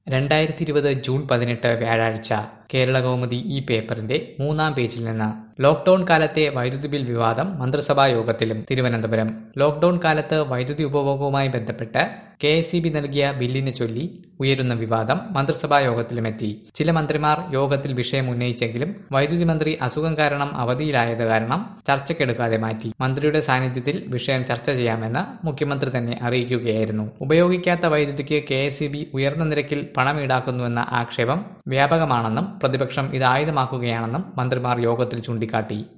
രണ്ടായിരത്തി ഇരുപത് ജൂൺ പതിനെട്ട് വ്യാഴാഴ്ച കേരളകൗമുദി ഈ പേപ്പറിന്റെ മൂന്നാം പേജിൽ നിന്ന് ലോക്ഡൌൺ കാലത്തെ വൈദ്യുതി ബിൽ വിവാദം മന്ത്രിസഭാ യോഗത്തിലും തിരുവനന്തപുരം ലോക്ഡൌൺ കാലത്ത് വൈദ്യുതി ഉപഭോഗവുമായി ബന്ധപ്പെട്ട് കെ എസ് നൽകിയ ബില്ലിനെ ചൊല്ലി ഉയരുന്ന വിവാദം മന്ത്രിസഭാ യോഗത്തിലുമെത്തി ചില മന്ത്രിമാർ യോഗത്തിൽ വിഷയം ഉന്നയിച്ചെങ്കിലും വൈദ്യുതി മന്ത്രി അസുഖം കാരണം അവധിയിലായത് കാരണം ചർച്ചയ്ക്കെടുക്കാതെ മാറ്റി മന്ത്രിയുടെ സാന്നിധ്യത്തിൽ വിഷയം ചർച്ച ചെയ്യാമെന്ന് മുഖ്യമന്ത്രി തന്നെ അറിയിക്കുകയായിരുന്നു ഉപയോഗിക്കാത്ത വൈദ്യുതിക്ക് കെ ഉയർന്ന നിരക്കിൽ പണം ഈടാക്കുന്നുവെന്ന ആക്ഷേപം വ്യാപകമാണെന്നും പ്രതിപക്ഷം ഇത് ആയുധമാക്കുകയാണെന്നും മന്ത്രിമാർ യോഗത്തിൽ ചൂണ്ടിക്കാട്ടി